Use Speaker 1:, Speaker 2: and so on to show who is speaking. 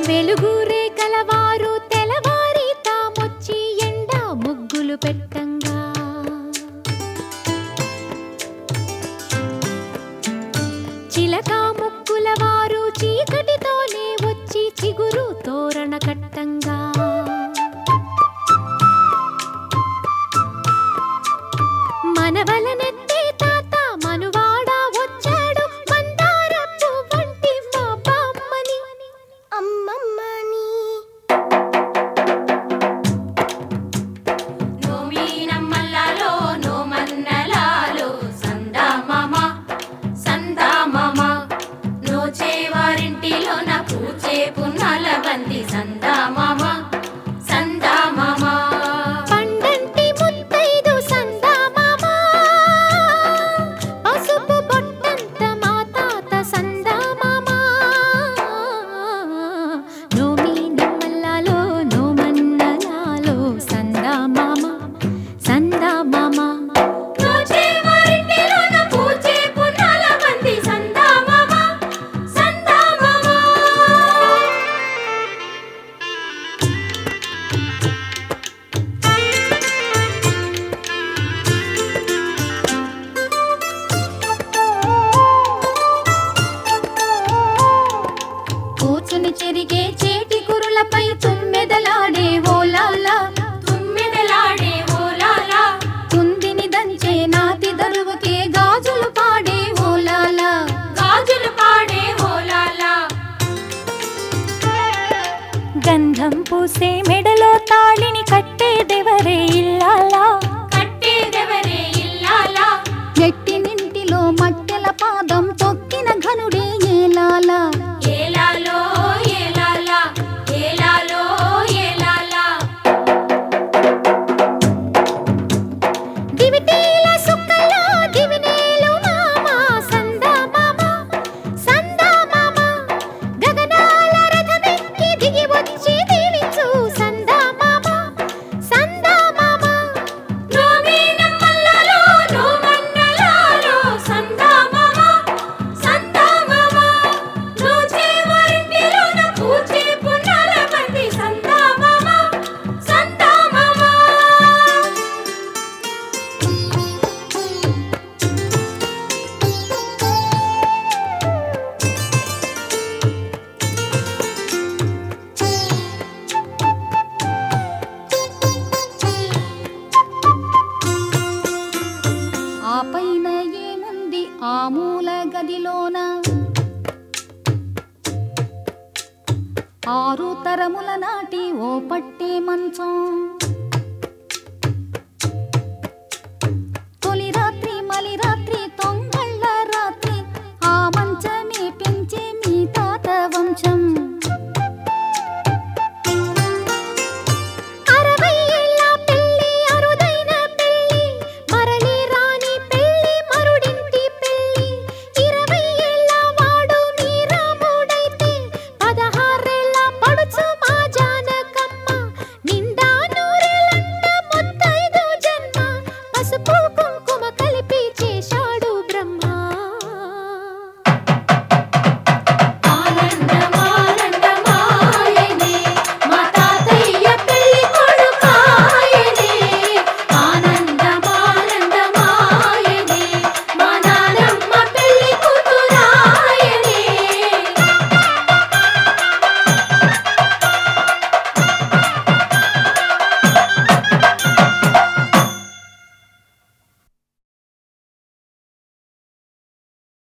Speaker 1: వెలుగురే కలవారు తెలవారి తామొచ్చి ఎండ ముగ్గులు పెట్టంగా చిలక ముక్కుల వారు చీకటితోనే వచ్చి చిగురు తోరణ కట్టంగా మనవలనెత్తే తాత మనువాడ వచ్చాడు మందారపు వంటి మా బామ్మని
Speaker 2: అమ్మమ్మని
Speaker 3: నోమీనమ్మల్లాలో నోమన్నలాలో సందామామ సందామామ నోచేవారింటిలో నా పూచే పున్నాల బంది సందామామ సందామామ
Speaker 1: పండంటి ముత్తైదు సందామామ పసుపు బొట్టంత మా తాత సందామామ నోమి నమ్మల్లాలో నోమన్నలాలో సందామామ సందామామ
Speaker 3: నోచేవారింటిలో నా పూచే పున్నాల బంది సందామామ సందామామ
Speaker 1: కూర్చుని చెరిగే చేటి కురులపై తుమ్మెదలాడే ఓలాలా
Speaker 3: తుమ్మెదలాడే ఓలాలా
Speaker 1: కుందిని దంచే నాతి దరువుకే గాజులు పాడే ఓలాలా
Speaker 3: గాజులు పాడే ఓలాలా
Speaker 1: గంధం పూసే మెడలో తాళిని కట్టేదెవరే ఇల్లాలా
Speaker 3: కట్టేదెవరే ఇల్లాలా
Speaker 1: ఎట్టి నింటిలో మట్టెల పాదం తొక్కిన ఘనుడే ఏలాలా
Speaker 3: ఏలాలో ఏలాలా ఏలాలో ఏలాలా
Speaker 1: దివిటీల సుక్కల్లో దివినేలు మామ సందా మామ సందా మామ గగనాల రథమెక్కి దిగి వచ్చి దీవించు సందా మామ సందా మామ
Speaker 3: నోమీనమ్మల్లాలో నోమన్నలాలో సందామామ సందామామ నోచేవారింటిలో నా పూచే పున్నాల బంది సందామామ సందామామ
Speaker 1: ఆ పైన ఏముంది ఆ మూల గదిలోన ఆరు తరముల నాటి ఓ పట్టే మంచం